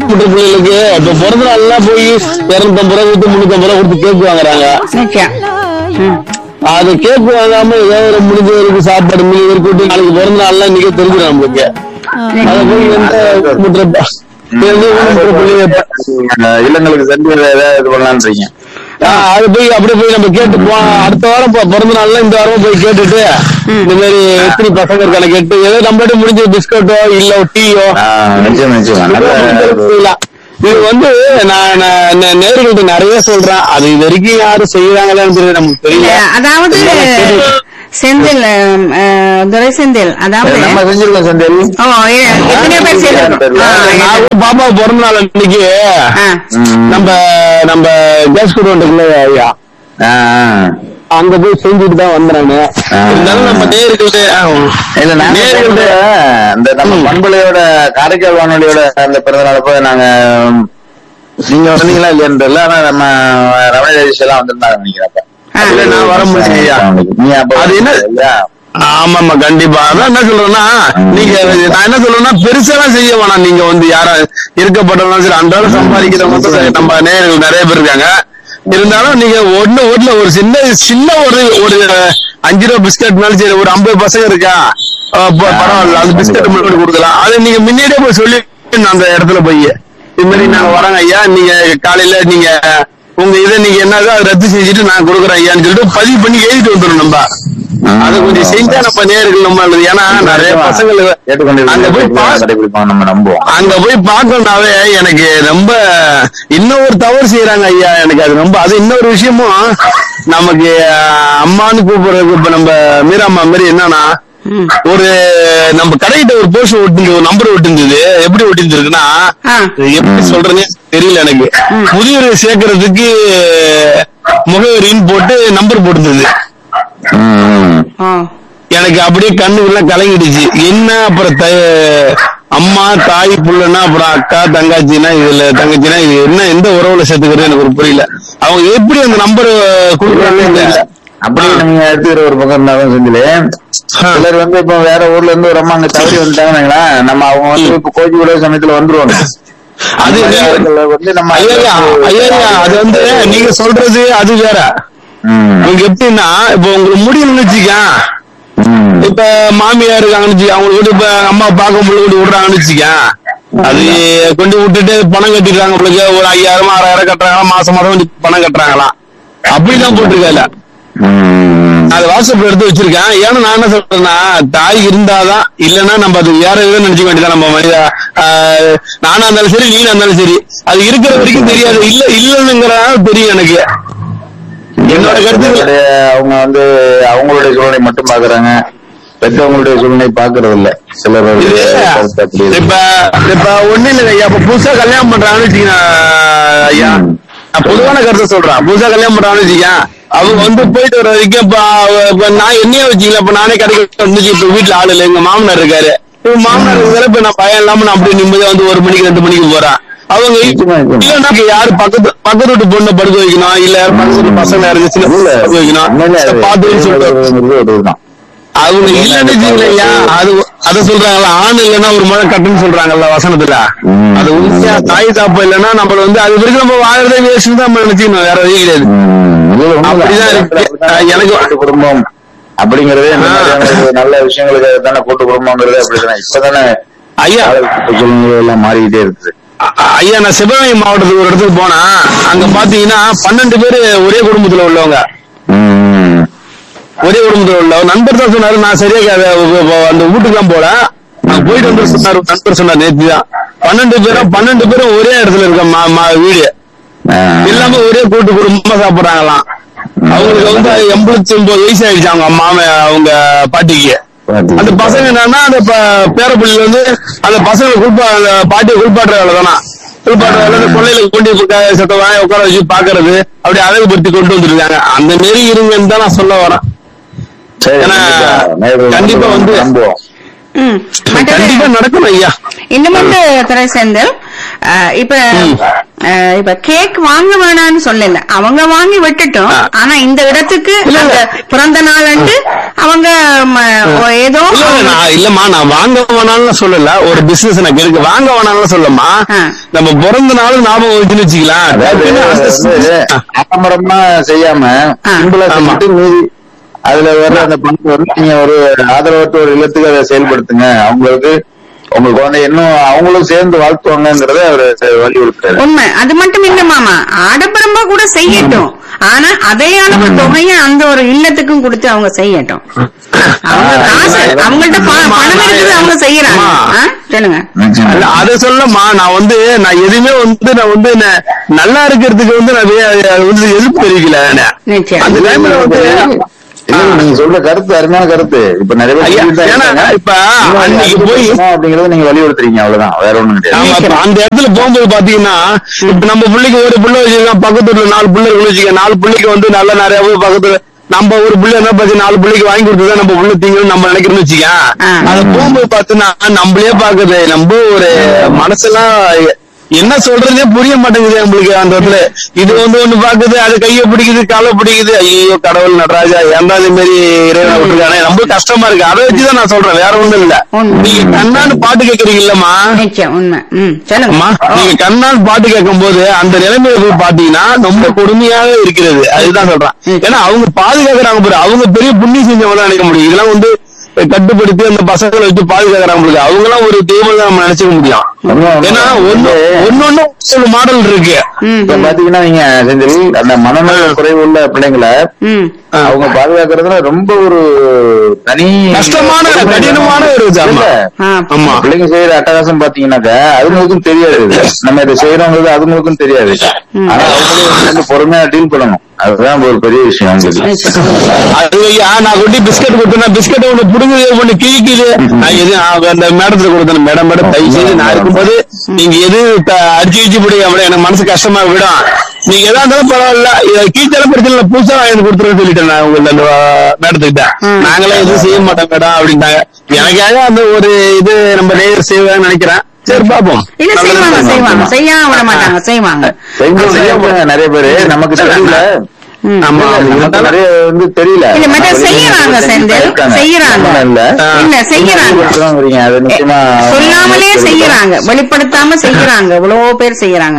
ஊனமுற்ற பிள்ளைகளுக்கு இப்ப பிறந்த நாள்லாம் போய் இருநூத்தம்பது ரூபா கொடுத்து முன்னூத்தம்பது ரூபா கொடுத்து கேக் வாங்குறாங்க நிச்சயம் ம். அது கேக் வாங்காம ஏதோ ஒரு முடிஞ்ச வரைக்கும் சாப்பாடு மீன் வரைக்கும் கூட்டி நாளைக்கு பிறந்த நாள்லாம் இன்னைக்கே தெரிஞ்சிடும் நம்மளுக்கு அதை போய் எந்த ஊனமுற்ற எந்த ஊனமுற்ற பிள்ளைங்க அஹ் இல்லங்களுக்கு சென்று ஏதாவது இது பண்ணலான்றீங்க ஆ, அது போய் அப்படியே போய் நம்ம கேட்டு போ அடுத்த வாரம் போ- பிறந்த நாள்ல இந்த வாரம் போய் கேட்டுட்டு இந்த மாதிரி எத்தனை பசங்க இருக்கான கேட்டு ஏதோ நம்மகிட்ட முடிஞ்ச பிஸ்கட்டோ இல்ல டீயோ ஆஹ் நிச்சயம் நிச்சயம் நல்ல செய்யலாம். இது வந்து நான் நான் நே- நேயர்கள்ட்ட நிறைய சொல்றேன் அது இது வரைக்கும் யாரும் செய்யறாங்களான்னு தெரியல நமக்கு தெரியல அதாவது செந்தில் அஹ், அஹ், துரை செந்தில் அதாவது நம்ம செஞ்சிருக்கோம் செந்தில் ஓ எ- எத்தனையோ பேர் சேர்ந்திருக்கோம் ஆ, நான் கூட பாப்பா பிறந்த நாள் அன்னைக்கு ஆ. நம்ம நம்ம கேஸ் குடும்பத்துக்குள்ள ஐயா ஆஹ் அங்க போய் செஞ்சுட்டு தான் வந்தானு ஆ. இருந்தாலும் நம்ம நேயர்கள்ட்ட இல்ல நாங்க நேயர்கள்ட்ட இந்த நம்ம பண்பலையோட காரைக்கால் வானொலியோட அந்த பிறந்த நாள் போய் நாங்க உம், நீங்க வந்தீங்களா இல்லையான்னு தெரியல ஆனா நம்ம ரமண ராஜேஷ் எல்லாம் வந்திருந்தாங்க நினைக்கிறப்ப ஆ. இல்ல, நான் வர முடியாது ஐயா. நீ அப்ப அது என்ன- இல்லையா? ஆமாமா கண்டிப்பா அதான் என்ன சொல்றேன்னா நீங்க நான் என்ன சொல்றேன்னா பெருசாலாம் செய்ய வேணாம் நீங்க வந்து யாரும் இருக்கப்பட்டவங்க சரி அன்றாடம் சம்பாதிக்கிறவங்க சரி, நம்ம நேயர்கள் நிறைய பேர் இருக்காங்க இருந்தாலும் நீங்க ஒண்ணு ஒண்ணுல ஒரு சின்ன சின்ன ஒரு ஒரு அஞ்சு ரூபா பிஸ்கட்னாலும் சரி ஒரு ஐம்பது பசங்க இருக்கா அஹ் ப- பரவாயில்ல அது பிஸ்கட் மட்டும் கொடுக்கலாம் அதை நீங்க முன்னாடியே போய் சொல்லி அந்த இடத்துல போய் இது மாதிரி நாங்க வரோங்க ஐயா நீங்க காலையில நீங்க உங்க இதை நீங்க என்னதோ அதை ரத்து செஞ்சுட்டு நான் கொடுக்குறேன் ஐயான்னு சொல்லிட்டு பதிவு பண்ணி எழுதிட்டு வந்துடும் நம்ம அதை கொஞ்சம் செஞ்சா நம்ம நேர்கள் நம்ம நல்லது. ஏன்னா நிறைய பசங்க அங்க போய் பா- ஏற்றுக்கொண்டு கடைபிடிப்பாங்க நம்ம நம்புவோம் அங்க போய் பார்க்கணும்னாவே எனக்கு ரொம்ப இன்னும் ஒரு தவறு செய்யறாங்க ஐயா எனக்கு அது ரொம்ப அது இன்னொரு விஷயமும் நமக்கு அஹ், அம்மான்னு கூப்பிடுறதுக்கு இப்ப நம்ம மீராம்மா மாதிரி என்னன்னா ம். ஒரு நம்ம கடைகிட்ட ஒரு போஸ்டர் ஒட்டிந்து ஒரு நம்பர் ஒட்டிருந்தது எப்படி ஒட்டிருந்துருக்குன்னா ஆ. எப்படி சொல்றேன்னு தெரியல எனக்கு முதியோரை சேர்க்கறதுக்கு முகவரின்னு போட்டு நம்பர் போட்டிருந்தது ம், ஓ எனக்கு அப்படியே கண்ணுக்குள்ள கலங்கிடுச்சு என்ன அப்புறம் த- அம்மா தாய் புள்ளனா அப்புறம் அக்கா தங்காச்சினா இதுல தங்கச்சினா இது என்ன எந்த உறவுல சேர்த்துக்கிறது எனக்கு ஒரு புரியல அவங்க எப்படி அந்த நம்பர் கொடுக்குறாங்கன்னு தெரியல அப்படியே நீங்க எடுத்துக்கிற ஒரு பக்கம் இருந்தாலும் செஞ்சிலே சிலர் வந்து இப்ப வேற ஊர்ல இருந்து ஒரு அம்மா அங்க தவறி வந்துட்டாங்கன்னா நம்ம அவங்க வந்து இப்ப கோச்சி கூட சமயத்துல வந்துருவாங்க அது அந்த மாதிரி ஆட்களை வந்து நம்ம ஐயா ஐயா அது வந்து நீங்க சொல்றது அது வேற ம், இவங்க எப்படின்னா இப்ப உங்களுக்கு முடியலன்னு வச்சுக்க ம், இப்ப மாமியார் இருக்காங்கன்னு வச்சுக்க அவங்களுக்கு கூட இப்ப அம்மா பார்க்க முடியல கூட விடுறாங்கன்னு வச்சுக்க அது கொண்டு விட்டுட்டு பணம் கட்டிடுறாங்க உங்களுக்கு ஒரு ஐயாயிரம் ஆறாயிரம் கட்டுறாங்களா மாசம் மாசம் வந்து பணம் கட்டுறாங்களாம் அப்படிதான் போட்டிருக்கால ம், அது வாட்ஸ்அப்ல எடுத்து வச்சிருக்கேன் ஏன்னா நான் என்ன சொல்றேன்னா தாய் இருந்தாதான் இல்லன்னா நம்ம அது வேற எதுவும் நினைச்சுக்க வேண்டியதான் நம்ம மனித ஆஹ், நானா இருந்தாலும் சரி நீனா இருந்தாலும் சரி அது இருக்கிற வரைக்கும் தெரியாது இல்ல இல்லன்னுங்கிறதால தெரியும் எனக்கு என்னோட கருத்து அவங்களுடைய அவங்க வந்து அவங்களுடைய சூழ்நிலை மட்டும் பாக்குறாங்க பெற்றவங்களுடைய சூழ்நிலை பாக்குறது இல்ல சிலர் இது கருத்து அப்படி இருக்கு. இப்ப இப்ப ஒண்ணு இல்ல ஐயா இப்ப புதுசா கல்யாணம் பண்றாங்கன்னு வச்சுக்கங்க ஐயா நான் பொதுவான கருத்தை சொல்றேன் புதுசா கல்யாணம் பண்றாங்கன்னு வச்சுக்க அவங்க வந்து போயிட்டு வர வரைக்கும் இப்ப அவ- இப்ப நான் என்னையே வச்சுக்கல இப்ப நானே கடைக்கு வந்துச்சு இப்ப வீட்டுல ஆளு இல்ல எங்க மாமனார் இருக்காரு இப்ப மாமனார் இருக்கிற இப்ப நான் பயம் இல்லாம நான் அப்படியே நிம்மதியா வந்து ஒரு மணிக்கு ரெண்டு மணிக்கு போறேன் அவங்க நிச்சயமா, நிச்சயமா. இல்லன்னா யாரு பக்கத்து பக்கத்து வீட்டு பொண்ணை படுக்க வைக்கணும் இல்ல யாரு பக்கத்து வீட்டு பசங்க யாருக்கு சின்ன இல்ல, பசங்க படுக்க வைக்கணும் உண்மையிலே அது பாத்துன்னு சொல்லிட்டு ஒரு இதுதான். அவங்க இல்லன்னு வச்சுக்கலையா அது அத சொல்றாங்கல்ல ஆண் இல்லன்னா ஒரு முறை கட்டுன்னு சொல்றாங்கல்ல வசனத்துல ம். அது உண்மையா தாய் தாப்பா இல்லன்னா நம்மள வந்து அது வரைக்கும் நம்ம வாழ்றதே வேஸ்ட் தான் நம்ம நினைச்சுக்கணும் வேற வழி கிடையாது ம், இது உண்மைதான். அப்படிதான் இருக்கு. அப்படிதான் எனக்கு- கூட்டு குடும்பம் அப்படிங்கறதே இந்த ஆ. மாதிரியான ஒரு நல்ல விஷயங்களுக்கு தானே கூட்டு குடும்பங்கிறது அப்படிதானே இப்பதானே ஐயா காலகட்ட சூழ்நிலை எல்லாம் மாறிக்கிட்டே இருக்குது அ- ஐயா நான் சிவகங்கை மாவட்டத்துக்கு ஒரு இடத்துக்கு போனா அங்க பாத்தீங்கன்னா பன்னெண்டு பேரு ஒரே குடும்பத்துல உள்ளவங்க ம், ஒரே குடும்பத்துல உள்ள நண்பர் தான் சொன்னாரு நான் சரியா கே- வ- வ- அந்த வீட்டுக்கு தான் போல நான் போயிட்டு வந்து சொன்னாரு ஒரு நண்பர் சொன்னார் நேத்து தான் பன்னெண்டு பேரும் பன்னெண்டு பேரும் ஒரே இடத்துல இருக்க மா- மா- வீடு ஆ. எல்லாமே ஒரே கூட்டு குடும்பமா சாப்பிடுறாங்களாம் அவங்களுக்கு வந்து எண்பத்தி ஒன்பது வயசு ஆயிடுச்சு அவங்க மாம அவங்க பாட்டிக்கு அந்த பசங்க என்னன்னா அந்த ப- பேரப்பிள்ளைல வந்து அந்த பசங்களை குளிப்பா அந்த பாட்டியை குளிப்பாட்டுற வேலை தானா குளிப்பாட்டுற வேலை அந்த கொள்ளையில கொண்டு போய் சத்த வாங்கி உட்கார வச்சு பாக்குறது அப்படி அழகுபடுத்தி கொண்டு வந்துருக்காங்க அந்த மாரி இருங்கன்னு தான் நான் சொல்ல வரேன் சரி, ஏன்னா, கண்டிப்பா. நேயர்கள் கண்டிப்பா வந்து- நம்புவோம் ம். மற்றது கண்டிப்பா நடக்கணும் ஐயா இன்னும் வந்து துறை செந்தில் அஹ், இப்ப அஹ், இப்ப கேக் வாங்க வேணாம்னு சொல்லல அவங்க வாங்கி விட்டுட்டோம் ஆ. ஆனா இந்த இடத்துக்கு இல்ல, இல்ல. அந்த பிறந்த நாள் அன்று அவங்க ம, ஏதோ இல்ல, இல்ல, நான் இல்லம்மா நான் வாங்க வேணாம்னு சொல்லல ஒரு பிசினஸ் எனக்கு இருக்கு வாங்க வேணாம்னு சொல்லமா ஆ. நம்ம பிறந்த நாள் ஞாபகம் வச்சுன்னு வச்சுக்கலாம் அதாவது டக்குன்னு அது அந்த- வந்து ஆடம்பரமா செய்யாம ஆ. சிம்பிளா ஆமா. செஞ்சுட்டு மீதி அதுல வர அந்த பணத்தை வந்து நீங்க ஒரு ஆதரவற்ற ஒரு இல்லத்துக்கு அதை செயல்படுத்துங்க அவங்களுக்கு உங்க குழந்தை இன்னும் அவங்களும் சேர்ந்து வாழ்த்துவாங்கங்கறத அவர் வலியுறுத்துறாரு உண்மை அது மட்டும் இல்ல மாமா ஆடம்பரமா கூட செய்யட்டும் ஆனா அதே அளவு தொகையை அந்த ஒரு இல்லத்துக்கும் கொடுத்து அவங்க செய்யட்டும் அவங்க ஆ, காசு அதான். அவங்கள்ட்ட ப- ஆமா, பணம் நான் இருக்குது அவங்க செய்யறாங்க ஆமா. ஆ? சொல்லுங்க நிச்சயமா. அல்ல, அத சொல்லமா நான் வந்து நான் எதுவுமே வந்து நான் வந்து ந- நல்லா இருக்கிறதுக்கு வந்து நான் வே- அது வந்து எதிர்ப்பு தெரிவிக்கல நான். நிச்சயம் அந்த டைம்ல வந்து இல்ல, நீங்க சொல்ற கருத்து அருமையான கருத்து இப்ப நிறைய பேர் ஐயா, சொல்லிட்டு தான் ஏன்னா, இருக்காங்க. இப்ப இன்னும் அன்னைக்கு அது போய் இருக்கணும் அப்படிங்கறத நீங்க வலியுறுத்துறீங்க அவ்வளவுதான் வேற ஒண்ணும் கிடையாது ஆமா, இப்ப அந்த இடத்துல போகும்போது பாத்தீங்கன்னா இப்ப நம்ம பிள்ளைக்கு ஒரு பிள்ளை வச்சிருக்கோம் பக்கத்து வீட்டுல நாலு பிள்ளை இருக்குன்னு வச்சுக்க நாலு பிள்ளைக்கு வந்து நல்ல நிறைய பேர் பக்கத்துல நம்ம ஒரு பிள்ளை என்ன பார்த்து நாலு பிள்ளைக்கு வாங்கி கொடுத்துதான் நம்ம பிள்ளை தீங்கன்னு நம்ம நினைக்கிறோம்னு வச்சுக்க ஆ. அத போகும்போது பாத்தீங்கன்னா நம்மளே பாக்குது நம்ம ஒரு மனசெல்லாம் என்ன சொல்றதே புரிய மாட்டேங்குது நம்மளுக்கு அந்த இடத்துல இது வந்து ஒண்ணு பாக்குது அது கைய பிடிக்குது காலை பிடிக்குது ஐயோ கடவுள் நடராஜா ஏன்டா இது மாதிரி இறைவனை விட்டுருக்கானே ரொம்ப கஷ்டமா இருக்கு அதை வச்சுதான் நான் சொல்றேன் வேற ஒண்ணும் இல்ல உண்மை. நீங்க கண்ணான்னு பாட்டு கேக்குறீங்க இல்லம்மா நிச்சயம் உண்மை ம் அம்மா சொல்லுங்க நீங்க கண்ணால் பாட்டு கேட்கும் போது அந்த நிலைமையில போய் பாத்தீங்கன்னா ரொம்ப கொடுமையாக இருக்கிறது அதுதான் சொல்றேன் ம். ஏன்னா அவங்க பாதுகாக்கிறாங்க பாரு அவங்க பெரிய புண்ணியம் செஞ்சவங்க தான் நினைக்க முடியும் இதெல்லாம் வந்து கட்டுப்படுத்தி அந்த பசங்களை வச்சு பாதுகாக்கிறாங்க பாரு. அவங்க எல்லாம் ஒரு தெய்வம் தான் நம்ம நினைச்சுக்க முடியும் உண்மை, உண்மை. ஏன்னா ஒன்னு ஒன்னொன்னு ஒரு மாடல் இருக்கு ம் இப்ப பாத்தீங்கன்னா நீங்க செந்தில் அந்த மனநல குறைவு உள்ள பிள்ளைங்களை ம் அவங்க பாதுகாக்கிறதுல ரொம்ப ஒரு தனி கஷ்டமான கடினமான ஒரு இது ஆமா இல்ல. ஆ ஆமா பிள்ளைங்க செய்யற அட்டகாசம் பாத்தீங்கன்னாக்கா அதுங்களுக்கும் தெரியாது நம்ம இதை செய்யறோங்கிறது அதுங்களுக்கும் தெரியாது ஆனா அவங்களும் வந்து பொறுமையா டீல் பண்ணணும் அதுதான் ஒரு பெரிய விஷயம் அவங்களுக்கு நிச்சயம் அது ஐயா நான் கொண்டு பிஸ்கட் கொடுத்தேன் பிஸ்கட் ஒண்ணு புடுங்குது ஒண்ணு கிழிக்குது நான் எது நான் அந்த மேடத்துல கொடுத்தேன் மேடம் மேடம் தயவு செய்து நான் இருக்கும்போது நீங்க எது த- அடிச்சு வச்சு பிடி அப்படி எனக்கு மனசு கஷ்டமா விடும் நீங்க எதா இருந்தாலும் பரவாயில்ல இதை கீழ்த்தல பிரச்சனை இல்ல, புதுசா வாங்கி கொடுத்துருன்னு சொல்லிட்டேன் நான் உங்க அந்த மேடத்துக்கிட்ட ம். நாங்களே எதுவும் செய்ய மாட்டோம் மேடம் அப்படின்ட்டாங்க எனக்காக அந்த ஒரு இது நம்ம நேயர் செய்வாங்கன்னு நினைக்கிறேன் சரி பாப்போம் இல்ல செய்வாங்க செய்வாங்க செய்யாம விட மாட்டாங்க செய்வாங்க செஞ்சு செய்யறாங்க நிறைய பேரு நமக்கு தெரியல ம். ஆமா நமக்கு நிறைய வந்து தெரியல இல்ல மற்ற செய்யறாங்க செந்தில் செய்யறாங்க இல்ல இல்ல செய்யறாங்க செய்யறாங்க அது நிச்சயமா சொல்லாமலே செய்யறாங்க வெளிப்படுத்தாம செய்யறாங்க இவ்வளவு பேர் செய்யறாங்க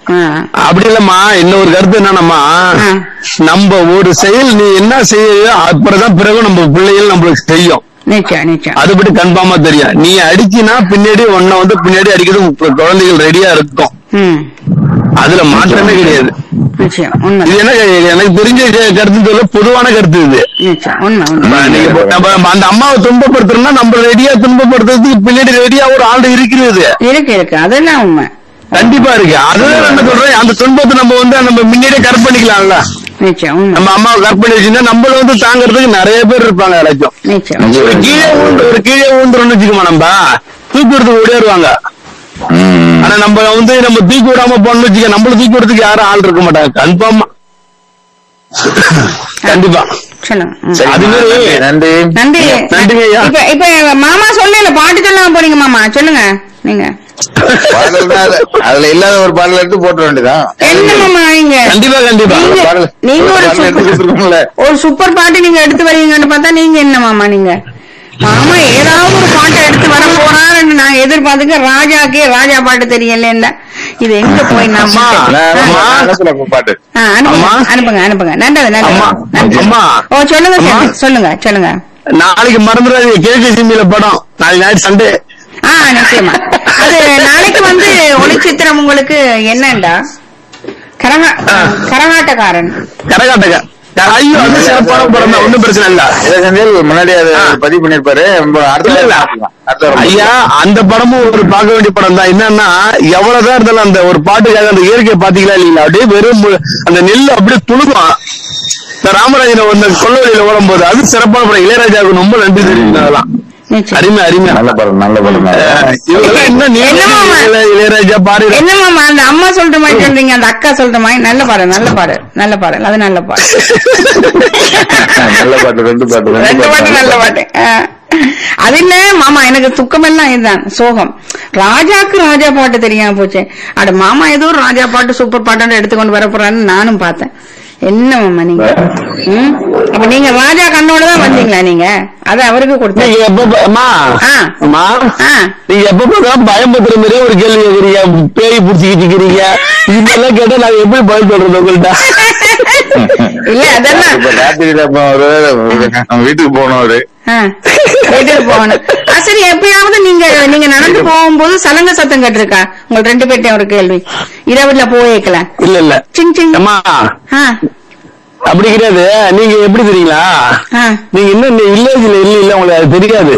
அப்படி இல்லம்மா இன்னொரு கருத்து என்னன்னம்மா ஆ. நம்ம ஒரு செயல் நீ என்ன செய்யறியோ அப்புறம்தான் பிறகு நம்ம பிள்ளைகள் நம்மளுக்கு செய்யும் நிச்சயம் நிச்சயம் அது பற்றி கன்ஃபார்மா தெரியும் நீ அடிச்சினா பின்னாடி உன்னை வந்து பின்னாடி அடிக்கிறது உங்க குழந்தைகள் ரெடியா இருக்கும் ம் அதுல மாற்றமே கிடையாது நிச்சயம் உண்மை இது என்ன எனக்கு தெரிஞ்ச கருத்து சொல்ல பொதுவான கருத்து இது நிச்சயம் உண்மை உண்மை நம்ம நீங்க இப்போ நம்ம அந்த அம்மாவை துன்பப்படுத்துறோம்னா நம்ம ரெடியா துன்பப்படுத்துறதுக்கு பின்னாடி ரெடியா ஒரு ஆள் இருக்கிறது இருக்கு இருக்கு அதெல்லாம் உண்மை கண்டிப்பா இருக்கு அதுதான் என்ன சொல்றேன் அந்த துன்பத்தை நம்ம வந்து நம்ம முன்னாடியே கரெக்ட் பண்ணிக்கலாம்ல நிச்சயம் உண்மை நம்ம அம்மாவை கரெக்ட் பண்ணி வச்சிருந்தா நம்மள வந்து தாங்கறதுக்கு நிறைய பேர் இருப்பாங்க யாராச்சும் நிச்சயம் ஒரு கீழே ஊந்து ஒரு கீழே ஊந்துறோம்னு வச்சுக்கோமா நம்ம தூக்கி விடுறதுக்கு ஓடிடுவாங்க ம். ஆனா நம்ம வந்து நம்ம தூக்கி விடாம போனோம்னு வச்சுக்க நம்மள தூக்கி விடுறதுக்கு யாரும் ஆள் இருக்க மாட்டாங்க கன்ஃபார்மா கண்டிப்பா சொல்லுங்க ம். சரி, அது மாதிரி- நன்றி நன்றி நன்றிங்க ஐயா. இப்ப இப்ப மாமா சொல்லல பாட்டு சொல்லாம போறீங்க மாமா சொல்லுங்க நீங்க பாடல் தான் அது. அதுல இல்லாத ஒரு பாடல் எடுத்து போட்ட வேண்டியதான் என்ன மாமா நீங்க கண்டிப்பா கண்டிப்பா நீங்க- பாடல் நீங்க ஒரு பாடல் எடுத்து சூப்பர்- கொடுத்துருக்கோம்ல ஒரு சூப்பர் பாட்டு நீங்க எடுத்து வரீங்கன்னு பார்த்தா நீங்க என்ன மாமா நீங்க மாமா ஏதாவது ஒரு பாட்டை எடுத்து வர போறாருன்னு நான் எதிர்பார்த்துக்க ராஜாக்கே ராஜா பாட்டு தெரியல இது எங்க போய் நான் அம்மா, விட்டேன்? நான் ஆ. நான் அனுப்புறேன் இப்ப பாட்டு ஆ, அனுப்புங்க அம்மா. அனுப்புங்க அனுப்புங்க நல்லது நல்லது அம்மா, நன்றி. அம்மா. ஓ சொல்லுங்க அம்மா. சார், சொல்லுங்க சொல்லுங்க நாளைக்கு மறந்துடாதீங்க கேகே சிமியில படம் நாளைக்கு நைட் சண்டே ஆ நிச்சயமா அது நாளைக்கு வந்து ஒளிச்சித்திரம் உங்களுக்கு என்னண்டா கரகா ஆ. கரகாட்டக்காரன் கரகாட்டக ஐயோ அது சிறப்பான படம் தான் ஒண்ணும் பிரச்சனை இல்ல இதை செந்தில் முன்னாடி அதை ஆ. பதிவு பண்ணிருப்பாரு நம்ம அடுத்த இல்ல, இல்ல. வாரம் பார்க்கலாம். அடுத்த வாரம் ஐயா அந்த படமும் ஒரு பார்க்க வேண்டிய படம் தான் என்னன்னா எவ்வளவுதான் இருந்தாலும் அந்த ஒரு பாட்டுக்காக அந்த இயற்கையை பாத்தீங்களா இல்லீங்களா அப்படியே வெறும் மு- அந்த நெல் அப்படியே துணுக்கும் இந்த ராமராஜன் ஒரு கொள்ளவழியில ஓடும் போது அது சிறப்பான படம் இளையராஜாவுக்கு ரொம்ப நன்றி தெரிவிக்கணும் அதெல்லாம் நிச்சயம் அருமை அருமை நல்ல படம் நல்ல படம் அஹ் இவங்கெல்லாம் இன்னும் நீங்க என்ன மாமா? இளையராஜா பாரு என்ன மாமா அந்த அம்மா சொல்ற மாதிரி சொல்றீங்க அந்த அக்கா சொல்ற மாதிரி நல்ல பாடல் நல்ல பாடல் நல்ல பாடல் அது நல்ல பாடல் நல்ல பாட்டு ரெண்டு பாட்டு ரெண்டு பாட்டு நல்ல பாட்டு ஆ. அது இல்ல மாமா எனக்கு துக்கமெல்லாம் இதுதான் சோகம் ராஜாக்கு ராஜா பாட்டு தெரியாம போச்சு அட மாமா ஏதோ ஒரு ராஜா பாட்டு சூப்பர் பாட்டு எடுத்துக்கொண்டு வர போறான்னு நானும் பார்த்தேன் என்ன மாமா நீங்க ம்? அப்ப நீங்க ராஜா கண்ணோட தான் வந்தீங்களா நீங்க அத அவருக்கு கொடுத்தீங்க நீங்க எப்ப பா- அம்மா ஆ. அம்மா ஆ. நீங்க எப்ப பார்த்தாலும் பயம்படுத்துற மாதிரியே ஒரு கேள்வி கேக்குறீங்க பேய் புடிச்சுக்கிட்டு இருக்கிறீங்க இதெல்லாம் கேட்டா நான் எப்படி பதில் சொல்றது உங்கள்ட்ட இல்ல அதெல்லாம் இப்ப ராத்திரியில அப்ப ஒரு வீட்டுக்கு போனோம் அவரு ஆ, வீட்டுக்கு போகணும் ஆ, சரி எப்பயாவது நீங்க நீங்க நடந்து போகும்போது சலங்க சத்தம் கேட்டிருக்கா உங்க ரெண்டு பேர்ட்டையும் ஒரு கேள்வி இரவுல போயிருக்கல இல்ல இல்ல சிங் சிங் அம்மா ஆ, அப்படி கிடையாது நீங்க எப்படி தெரியுங்களா ஆ. நீங்க இன்னும் இந்த வில்லேஜ்ல இல்ல இல்ல உங்களுக்கு அது தெரியாது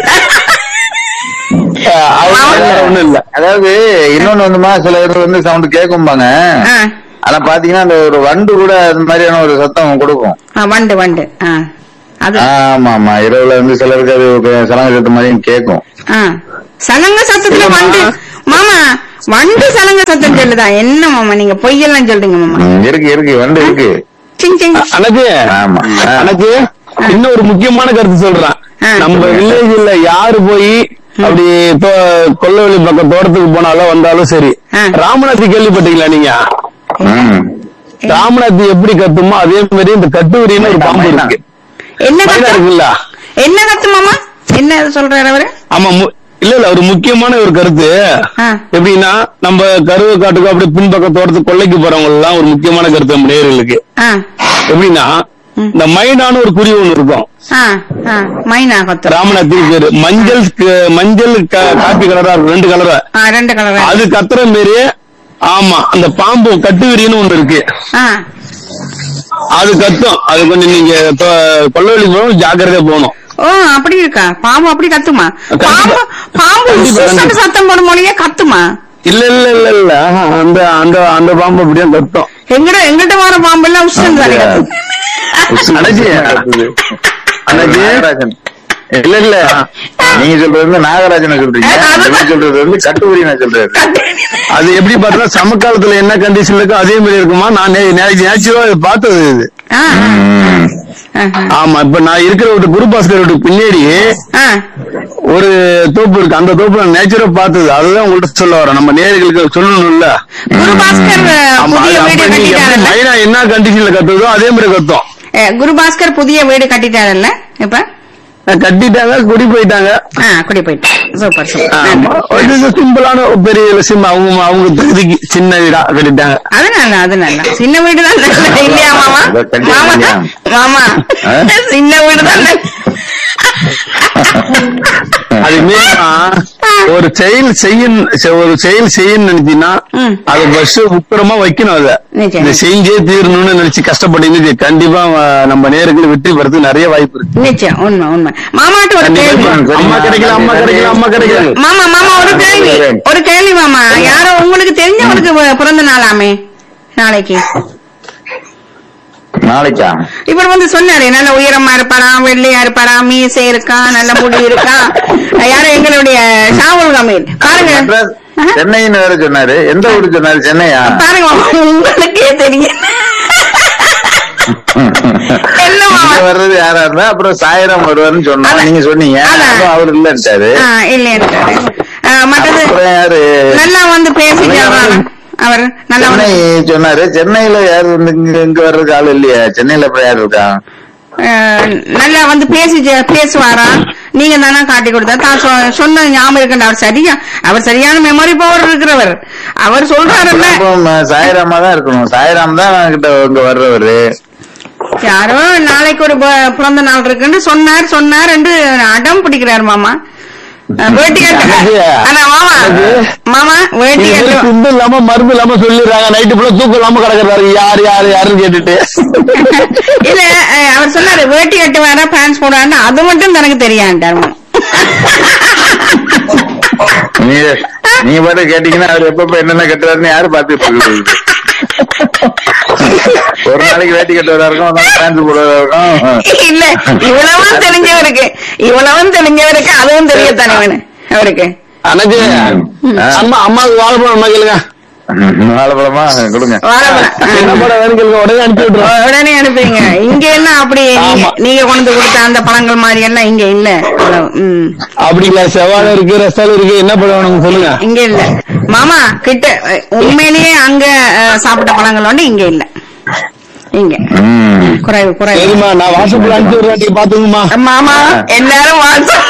அஹ் அது வேற ஒண்ணும் இல்ல அதாவது இன்னொன்னு வந்துமா சில இடத்துல வந்து சவுண்ட் கேட்கும்பாங்க ஆ, ஆனா பாத்தீங்கன்னா அந்த ஒரு வண்டு கூட அது மாதிரியான ஒரு சத்தம் கொடுக்கும் ஆ, வண்டு வண்டு ஆ. அது ஆமா ஆமா இரவுல வந்து சிலருக்கு அது ஒரு சலங்க சத்தம் மாதிரியும் கேட்கும் ஆ. சலங்க சத்தத்துல வண்டு மாமா வண்டு சலங்க சத்தம் சொல்லுதா என்ன மாமா நீங்க பொய்யெல்லாம் சொல்றீங்க மாமா ம், இருக்கு இருக்கு வண்டு இருக்கு சிங் சிங் அனக்கு ஆமா ஆ. அனக்கு இன்னும் ஒரு முக்கியமான கருத்து சொல்றேன் ஆ. நம்ம வில்லேஜ்ல யாரு போய் அப்படி தோ- கொல்லவெளி பக்கம் தோட்டத்துக்கு போனாலும் வந்தாலும் சரி ஆ. ராமநாத்தி கேள்விப்பட்டீங்களா நீங்க ம். ராமநாத்தி எப்படி கத்துமோ அதே மாதிரி இந்த கட்டுவரின்னு ஒரு பாம்பு மைனா. இருக்கு என்ன மைனா கத்து இருக்குல்ல என்ன கத்து மாமா என்ன சொல்றாரு அவரு ஆமா மு- இல்ல இல்ல ஒரு முக்கியமான ஒரு கருத்து ஆ. எப்படின்னா நம்ம கருவை காட்டுக்கு அப்படி பின்பக்கம் தோட்டத்துக்கு கொள்ளைக்கு போறவங்க எல்லாம் ஒரு முக்கியமான கருத்து நம்ம நேயர்களுக்கு ஆ எப்படின்னா ம். இந்த மைனான ஒரு குருவி ஒண்ணு இருக்கும் ஆ ஆ மைனா கத்து ராமநாத்தி பேரு மஞ்சள் க- மஞ்சள் க- காப்பி கலரா இருக்கும் ரெண்டு கலரா ஆ ரெண்டு கலர் அது கத்துற மாரி ஆமா அந்த பாம்பு கட்டுவிரின்னு ஒண்ணு இருக்கு ஆ அது கத்தும் அது கொஞ்சம் நீங்க தொ- கொல்லவெளி போகணும் ஜாக்கிரதையா போகணும் ஓ அப்படி இருக்கா பாம்பு அப்படி கத்துமா கண்டிப்பா. பாம்பு பாம்பு கண்டிப்பா, உஸ்ஸுன்னு கண்டிப்பா. சத்தம் போடும் மொழியே கத்துமா இல்ல இல்ல இல்ல இல்ல ஆஹா, அந்த அந்த அந்த பாம்பு அப்படியே கத்தும் எங்கட எங்கிட்ட வர பாம்பு எல்லாம் உஷ்ணம் தானே கத்தும் அண்ணாச்சி கத்துது. அண்ணாச்சி நாகராஜன் இல்ல இல்ல நீங்க சொல்றது வந்து நாகராஜனை சொல்றீங்க அது- இவர் சொல்றது வந்து கட்டுவரினை சொல்றாரு அது எப்படி பார்த்தா சமகாலத்துல என்ன கண்டிஷன் இருக்கோ அதே மாதிரி இருக்குமா நான் நேச்சுரலா பார்த்தது இது ஆ ம். ஆஹா. ஆமா இப்ப நான் இருக்கிற ஒரு குரு பாஸ்கர் வீட்டுக்கு பின்னாடி ஆ ஒரு தோப்பு இருக்கு அந்த தோப்பு நான் நேச்சுரா பார்த்தது அதுதான் உங்கள்ட்ட சொல்ல வரேன் நம்ம நேர்களுக்கு சொல்லணும்ல குரு பாஸ்கர் அஹ், ஆமா புதிய அது வீடு அப்ப நீங்க எப்படி கட்டிட்டாரல்ல மைனா என்ன கண்டிஷன்ல கத்துதோ அதே மாதிரி கத்தும் அஹ், குரு பாஸ்கர் புதிய வீடு கட்டிட்டாரல்ல இப்ப கட்டிட்டாங்க குடி போயிட்டாங்க ஆ குடி போயிட்டு சூப்பர் ஆமா சூப்பர் இது சிம்பிளான ஒரு பெரிய சிம் அவங்க அவங்க தகுதிக்கு சின்ன வீடா கட்டிட்டாங்க அது நல்லா அது நல்லா சின்ன வீடு தான் நல்லது இல்லையா மாமா அதை கண்டிப்பா மாமா இல்லையா? மாமா ஆ? சின்ன வீடு தான் நல்லது. அது மீறா ஒரு செயல் செய்யும் ஒரு செயல் செய்யணும்னு நினைச்சீங்கன்னா ம். அது ஃபர்ஸ்ட் உத்தரமா வைக்கணும் அத நிச்சயம். இந்த செஞ்சே தீரணும்னு நினைச்சு கஷ்டப்பட்டீங்க கண்டிப்பா அஹ், நம்ம நேருக்கு வெற்றி பெறதுக்கு நிறைய வாய்ப்பு இருக்கு நிச்சயம் உண்மை உண்மை மாமாட்ட ஒரு கேள்வி கண்டிப்பா. அம்மா கிடைக்கல அம்மா கிடைக்கல அம்மா கிடைக்கல மாமா மாமா ஒரு கேள்வி ஒரு கேள்வி மாமா யாரோ உங்களுக்கு தெரிஞ்சவருக்கு பி- பிறந்த நாளாமே நாளைக்கு நாளைக்கா இவர் வந்து சொன்னாரு நல்ல உயரமா இருப்பாராம் வெள்ளையா இருப்பாராம் மீசை இருக்கா நல்ல முடி இருக்கா யாரோ எங்களுடைய ஷாவுல் கமீர் பாருங்க மெட்ராஸ் ஆஹா. சென்னைன்னு வேற சொன்னாரு எந்த ஊரு சொன்னாரு சென்னையா பாருங்க மாமா, உங்களுக்கே தெரியும் என்ன மாமா இங்க வர்றது யாரா இருந்தா அப்புறம் சாயிரம் வருவாருன்னு சொன்னா அதான். நீங்க சொன்னீங்க அதான். அப்புறம் அவர் இல்லன்ட்டாரு ஆ, இல்லையா மற்றது அப்புறம் யாரு நல்லா வந்து பேசிட்டு அவர் நல்லா சென்னை வந்து சொன்னாரு சென்னையில யாரு வந்து இங்க இங்க வர்றதுக்கு ஆள் இல்லையா சென்னையில அப்புறம் யாரு இருக்கா அஹ், நல்லா வந்து பேசி பேசுவாரா நீங்க தானே காட்டி கொடுத்தா தான் சொ- சொன்ன ஞாபகம் இருக்குண்ட அவர் சரியா அவர் சரியான மெமரி பவர் இருக்கிறவர் அவர் சொல்றாருல்ல அப்போ ம- சாய்ராமா தான் இருக்கணும் சாய்ராம் தான் கிட்ட இங்க வர்றவரு யாரோ நாளைக்கு ஒரு ப- பிறந்த நாள் இருக்குன்னு சொன்னார் சொன்னார் என்று அடம் பிடிக்கிறார் மாமா அஹ், வேட்டி கட்டு ஆனா மாமா மாமா வேட்டி நீங்க கட்டு ஃபுட் இல்லாம மருந்து இல்லாம சொல்லிடுறாங்க நைட்டு ஃபுல்லா தூக்கம் இல்லாம கிடக்குறாரு யார் யார் யாருன்னு கேட்டுட்டு இல்ல அஹ், அவர் சொன்னாரு வேட்டி கட்டு வேற பேண்ட்ஸ் போடுறாருன்னு அது மட்டும் தனக்கு தெரியாண்டார் மாமா நீ நீ பாட்டு கேட்டீங்கன்னா அவர் எப்பப்ப என்னென்ன கட்டுறாருன்னு யாரு பாத்துட்டு இருக்குது ஒரு நாளைக்கு வேட்டி கட்டுறதா இருக்கும் ஒரு நாளைக்கு பேண்ட் போடுறதா இருக்கும் இல்ல இவ்வளவும் தெரிஞ்சவருக்கு இவ்வளவும் தெரிஞ்சவருக்கு அதுவும் தெரியத்தானே வேணும் அவருக்கு அண்ணாச்சி ஆ. அம்மா அம்மாவுக்கு வாழைப்பழம் அம்மா கேளுங்க வாழைப்பழமா கொடுங்க வாழைப்பழம் என்ன ஆ. படம் வேணும் கேளுங்க உடனே அனுப்பி விட்டுருவோம் உடனே அனுப்புறீங்க இங்க எல்லாம் அப்படி நீங்க ஆமா. நீங்க கொண்டு வந்து கொடுத்த அந்த பழங்கள் மாதிரி எல்லாம் இங்க இல்ல அவ்வளவு. ம். அப்படிங்களா செவ்வாழை இருக்கு ரசால் இருக்கு என்ன படம் வேணும் சொல்லுங்க இங்க இல்ல மாமா கிட்ட அஹ், உண்மையிலேயே அங்க அஹ், சாப்பிட்ட பழங்கள் வந்து இங்க இல்ல இங்க ம். குறைவு குறைவு சரிம்மா நான் வாட்ஸ்அப்ல அனுப்பி விடுறேன் நீங்க பாத்துக்கோமா மாமா எல்லாரும் வாட்ஸ்அப்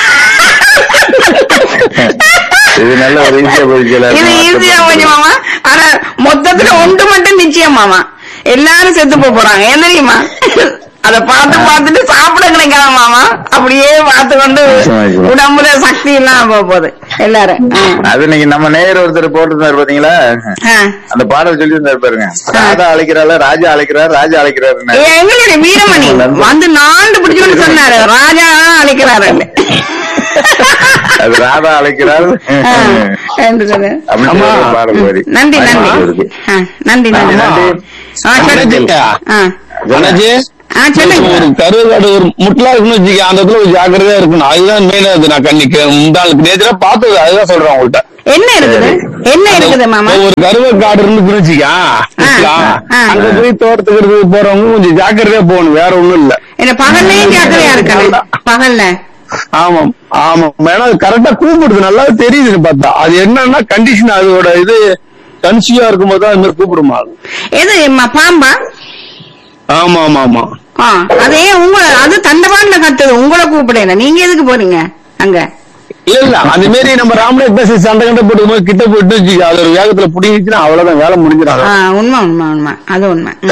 இது நல்ல ஒரு ஈஸியா போயிடுச்சு இது ஈஸியா கொஞ்சம் மாமா ஆனா மொத்தத்துல ஒன்று மட்டும் நிச்சயம் மாமா எல்லாரும் செத்து போக போறாங்க ஏன் தெரியுமா அத பார்த்து பார்த்துட்டு சாப்பிட கிடைக்காத மாமா அப்படியே பார்த்து கொண்டு உடம்புல சக்தி எல்லாம் போக போகுது எல்லாரும் ஆ. அது நீங்க நம்ம நேயர் ஒருத்தர் போட்டிருந்தாரு பாத்தீங்களா ஆ. அந்த பாடல் சொல்லி இருந்தாரு பாருங்க ராதா அழைக்கிறாள் ராஜா அழைக்கிறார் ராஜா அழைக்கிறாரு ஏ, எங்களுடைய வீரமணி வந்து நாண்டு பிடிச்சுன்னு சொன்னாரு ராஜா அழைக்கிறாரு அது ராதா அழைக்கிறார் ஆ, என்று சொன்னாரு. அப்படின்னு ஆமா. ஒரு பாடல் வரி நன்றி நன்றி இருக்கு. ஆ, நன்றி நன்றி நன்றி. ஆ, சொல்லுங்க. ஆ. அண்ணாச்சி ஆ, சொல்லுங்க ஒரு கருவாடு ஒரு முட்டலா இருக்குன்னு வச்சுக்க அந்த இடத்துல ஒரு ஜாக்கிரதையா இருக்கணும் அதுதான் மெயின் அது நான் கண்ணிக்கு முந்தாளுக்கு நேத்துல பார்த்தது அதுதான் சொல்றேன் உங்கள்கிட்ட என்ன இருக்குது என்ன இருக்குது மாமா ஒரு கருவ காடு இருந்துச்சுன்னு வச்சுக்க முட்லா, ஆ. அங்க போய் தோட்டத்துக்கு எடுத்து போறவங்க கொஞ்சம் ஜாக்கிரதையா போகணும் வேற ஒண்ணும் இல்ல என்ன பகல்லையும் ஜாக்கிரதையா இருக்கணும் பகல்ல ஆமாம் ஆமாம் ஏன்னா அது கரெக்டா கூப்பிடுது நல்லா தெரியுது பார்த்தா அது என்னன்னா கண்டிஷன் அதோட இது கன்சியா இருக்கும்போது தான் அது மாதிரி கூப்பிடுமா அது. எது ம- பாம்பா ஆமா ஆமா ஆமா ஆ அதே உங்க அது தண்டவான்ல கத்துது உங்களை கூப்பிடல நீங்க எதுக்கு போறீங்க அங்க இல்ல இல்ல அந்த மாதிரி நம்ம ராமநாத் பேசி சண்டை கண்டை போட்டு போது கிட்ட போயிட்டு வச்சுக்க அது ஒரு வேகத்துல புடிங்கிச்சுன்னா அவ்வளவுதான் வேலை முடிஞ்சிடும் ஆ, உண்மை உண்மை உண்மை அது உண்மை ம்.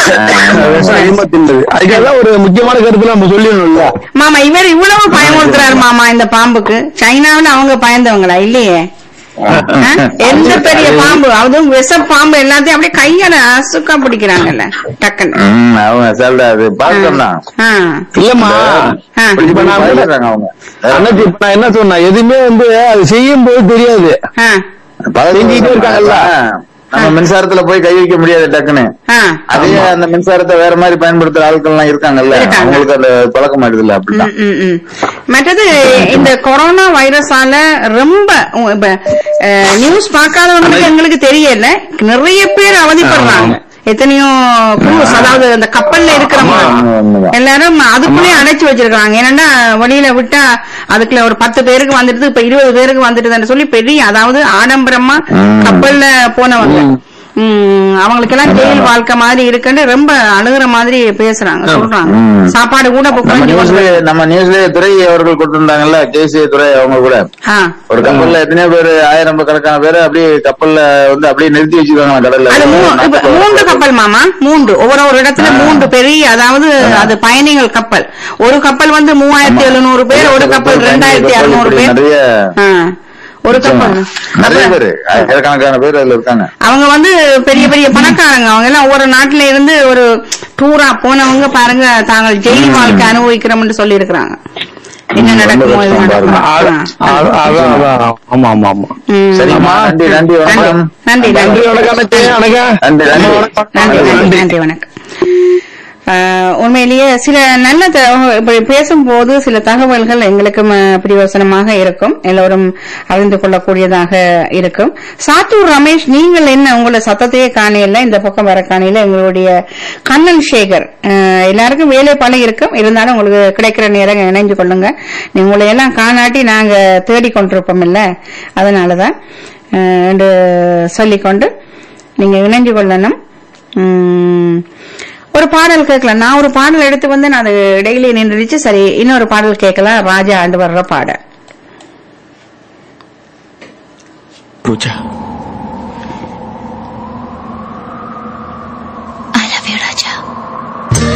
அதிகமா தின்னுது அதுக்கெல்லாம் ஒரு முக்கியமான கருத்துல நம்ம சொல்லிடணும்ல மாமா இவர் இவ்வளவு பயமுறுத்துறாரு மாமா இந்த பாம்புக்கு சைனாவுல அவங்க பயந்தவங்களா இல்லையே ஆ? எந்த பெரிய பாம்பு அதுவும் விஷ பாம்பு எல்லாத்தையும் அப்படியே கையால அசுக்கா பிடிக்கிறாங்கல்ல டக்குன்னு ம், அவங்க சொல்ற அது பார்த்தோம் தான் ஆ. இல்லம்மா ஆ. இப்ப நான் என்ன- பயப்படுறாங்க அவங்க அண்ணாச்சி இப்ப நான் என்ன சொன்னேன் எதுவுமே வந்து அது செய்யும் போது தெரியாது ஆ. செஞ்சுக்கிட்டே இருக்காங்கல்ல. நம்ம மின்சாரத்துல போய் கை வைக்க முடியாது டக்குன்னு ஆ. அதே அந்த மின்சாரத்தை வேற மாதிரி பயன்படுத்துற ஆட்கள் எல்லாம் இருக்காங்கல்ல இருக்காங்க. அவங்களுக்கு அந்த பழக்கம் ஆயிடுதுல்ல அப்படிதான் ம், ம், ம். மற்றது இந்த கொரோனா வைரஸால ரொம்ப உ- இப்ப நியூஸ் பார்க்காதவங்களுக்கு எங்களுக்கு தெரியல நிறைய பேர் அவதிப்படுறாங்க எத்தனையோ குரூஸ் அதாவது அந்த கப்பல்ல இருக்கிறவங்க ஆமா, உண்மைதான். எல்லாரும் அதுக்குள்ளே அடைச்சு வச்சிருக்காங்க ஏன்னா வெளியில விட்டா அதுக்குள்ள ஒரு பத்து பேருக்கு வந்துட்டு இப்ப இருபது பேருக்கு வந்துட்டுதுன்னு சொல்லி பெரிய அதாவது ஆடம்பரமா ம். கப்பல்ல போனவங்க ம், அவங்களுக்கெல்லாம் ஜெயில் வாழ்க்கை மாதிரி இருக்குன்னு ரொம்ப அழுகுற மாதிரி பேசுறாங்க சொல்றாங்க ம். சாப்பாடு கூட இப்ப நம்ம குறைஞ்சு நியூஸ்ல கொண்டு- நம்ம நியூஸ்ல துறை அவர்கள் கொடுத்திருந்தாங்கல்ல ஜெய்சி துறை அவங்க கூட ஆ. ஒரு கப்பல்ல எத்தனையோ பேர் ஆயிரம் கணக்கான பேர் அப்படியே கப்பல்ல வந்து அப்படியே நிறுத்தி வச்சிருக்காங்க கடல்ல அது மூ- இப்ப நாற்பது மூன்று வருஷம். கப்பல் மாமா மூன்று ஒவ்வொரு ஒரு இடத்துல மூன்று பெரிய அதாவது அது பயணிகள் கப்பல் ஒரு கப்பல் வந்து மூவாயிரத்தி எழுநூறு பேர் ஒரு கப்பல் ரெண்டாயிரத்தி அறுநூறு இப்படி பேர் நிறைய ஆ. ஒரு கப்பல் நிறைய அப்ப பேர் ஆயிரக்கணக்கான பேர் அதுல இருக்காங்க அவங்க வந்து பெரிய பெரிய பணக்காரங்க அவங்க எல்லாம் ஒவ்வொரு நாட்டுல இருந்து ஒரு டூரா போனவங்க பாருங்க தாங்கள் ஜெயில் வாழ்க்கை அனுபவிக்கிறோம்னு சொல்லி இருக்கிறாங்க என்ன ம், ரொம்ப நடக்குமோ இது கஷ்டம் நடக்குமோ. அது- ஆ. அது- அதான் அதான் ஆமா ஆமா ஆமா ம். சரிம்மா நன்றி நன்றி வணக்கம் நன்றி நன்றி நன்றி வணக்கம் அண்ணாச்சி வணக்கம் நன்றி நன்றி நன்றி நன்றி நன்றி வணக்கம் ஆஹ் உண்மையிலேயே சில நல்ல த- இப்படி பேசும்போது சில தகவல்கள் எங்களுக்கு ம- பிரயோசனமாக இருக்கும் எல்லோரும் அறிந்து கொள்ளக்கூடியதாக இருக்கும் சாத்தூர் ரமேஷ் நீங்கள் என்ன உங்களை சத்தத்தையே காணையில இந்த பக்கம் வர காணையில எங்களுடைய கண்ணன் சேகர் ஆஹ் எல்லாருக்கும் வேலை பல இருக்கும் இருந்தாலும் உங்களுக்கு கிடைக்கிற நேரம் இணைஞ்சு கொள்ளுங்க நீ உங்களை எல்லாம் காணாட்டி நாங்க தேடி கொண்டிருப்போம் இல்ல அதனாலதான் ஆஹ் என்று சொல்லிக்கொண்டு நீங்க இணைஞ்சு கொள்ளணும் உம், ஒரு பாடல் கேட்கலாம் நான் ஒரு பாடல் எடுத்து வந்து நான் அது இடையிலே நின்றுச்சு சரி இன்னொரு பாடல் கேட்கலாம் ராஜா ஆண்டு வர்ற பாடல் பூஜா